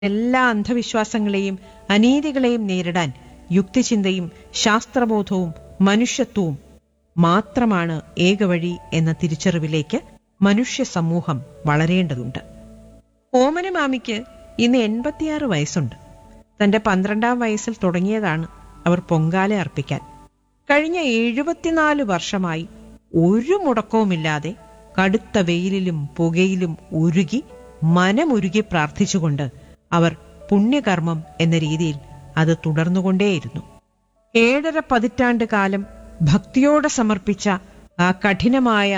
എല്ലാ അന്ധവിശ്വാസങ്ങളെയും അനീതികളെയും നേരിടാൻ യുക്തിചിന്തയും ശാസ്ത്രബോധവും മനുഷ്യത്വവും മാത്രമാണ് ഏകവഴി എന്ന തിരിച്ചറിവിലേക്ക് മനുഷ്യ സമൂഹം വളരേണ്ടതുണ്ട് ഓമനമാമിക്ക് ഇന്ന് എൺപത്തിയാറ് വയസ്സുണ്ട് തന്റെ പന്ത്രണ്ടാം വയസ്സിൽ തുടങ്ങിയതാണ് അവർ പൊങ്കാല അർപ്പിക്കാൻ കഴിഞ്ഞ എഴുപത്തിനാല് വർഷമായി ഒരു മുടക്കവുമില്ലാതെ കടുത്ത വെയിലിലും പുകയിലും ഉരുകി മനമുരുകി പ്രാർത്ഥിച്ചുകൊണ്ട് അവർ പുണ്യകർമ്മം എന്ന രീതിയിൽ അത് തുടർന്നുകൊണ്ടേയിരുന്നു ഏഴര പതിറ്റാണ്ട് കാലം ഭക്തിയോടെ സമർപ്പിച്ച ആ കഠിനമായ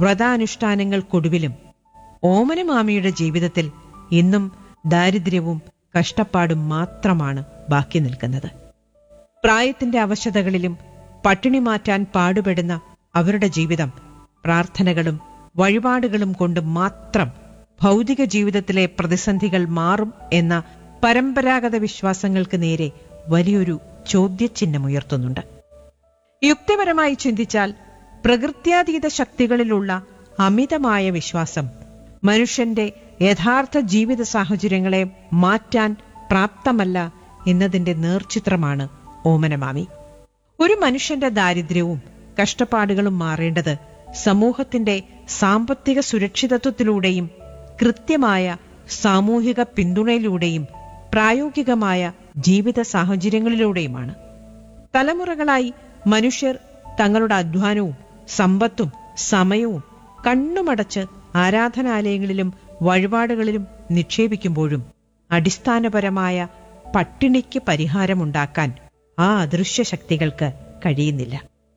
വ്രതാനുഷ്ഠാനങ്ങൾക്കൊടുവിലും ഓമനമാമിയുടെ ജീവിതത്തിൽ ഇന്നും ദാരിദ്ര്യവും കഷ്ടപ്പാടും മാത്രമാണ് ബാക്കി നിൽക്കുന്നത് പ്രായത്തിന്റെ അവശതകളിലും പട്ടിണി മാറ്റാൻ പാടുപെടുന്ന അവരുടെ ജീവിതം പ്രാർത്ഥനകളും വഴിപാടുകളും കൊണ്ട് മാത്രം ഭൗതിക ജീവിതത്തിലെ പ്രതിസന്ധികൾ മാറും എന്ന പരമ്പരാഗത വിശ്വാസങ്ങൾക്ക് നേരെ വലിയൊരു ചോദ്യചിഹ്നമുയർത്തുന്നുണ്ട് യുക്തിപരമായി ചിന്തിച്ചാൽ പ്രകൃത്യാതീത ശക്തികളിലുള്ള അമിതമായ വിശ്വാസം മനുഷ്യന്റെ യഥാർത്ഥ ജീവിത സാഹചര്യങ്ങളെ മാറ്റാൻ പ്രാപ്തമല്ല എന്നതിന്റെ നേർചിത്രമാണ് ഓമനമാമി ഒരു മനുഷ്യന്റെ ദാരിദ്ര്യവും കഷ്ടപ്പാടുകളും മാറേണ്ടത് സമൂഹത്തിന്റെ സാമ്പത്തിക സുരക്ഷിതത്വത്തിലൂടെയും കൃത്യമായ സാമൂഹിക പിന്തുണയിലൂടെയും പ്രായോഗികമായ ജീവിത സാഹചര്യങ്ങളിലൂടെയുമാണ് തലമുറകളായി മനുഷ്യർ തങ്ങളുടെ അധ്വാനവും സമ്പത്തും സമയവും കണ്ണുമടച്ച് ആരാധനാലയങ്ങളിലും വഴിപാടുകളിലും നിക്ഷേപിക്കുമ്പോഴും അടിസ്ഥാനപരമായ പട്ടിണിക്ക് പരിഹാരമുണ്ടാക്കാൻ ആ അദൃശ്യ ശക്തികൾക്ക് കഴിയുന്നില്ല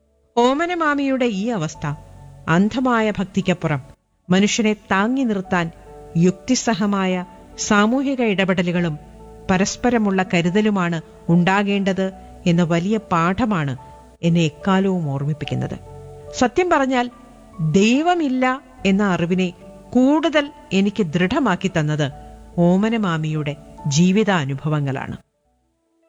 ഓമനമാമിയുടെ ഈ അവസ്ഥ അന്ധമായ ഭക്തിക്കപ്പുറം മനുഷ്യനെ താങ്ങി നിർത്താൻ യുക്തിസഹമായ സാമൂഹിക ഇടപെടലുകളും പരസ്പരമുള്ള കരുതലുമാണ് ഉണ്ടാകേണ്ടത് എന്ന വലിയ പാഠമാണ് എന്നെ എക്കാലവും ഓർമ്മിപ്പിക്കുന്നത് സത്യം പറഞ്ഞാൽ ദൈവമില്ല എന്ന അറിവിനെ കൂടുതൽ എനിക്ക് ദൃഢമാക്കി തന്നത് ഓമനമാമിയുടെ ജീവിതാനുഭവങ്ങളാണ്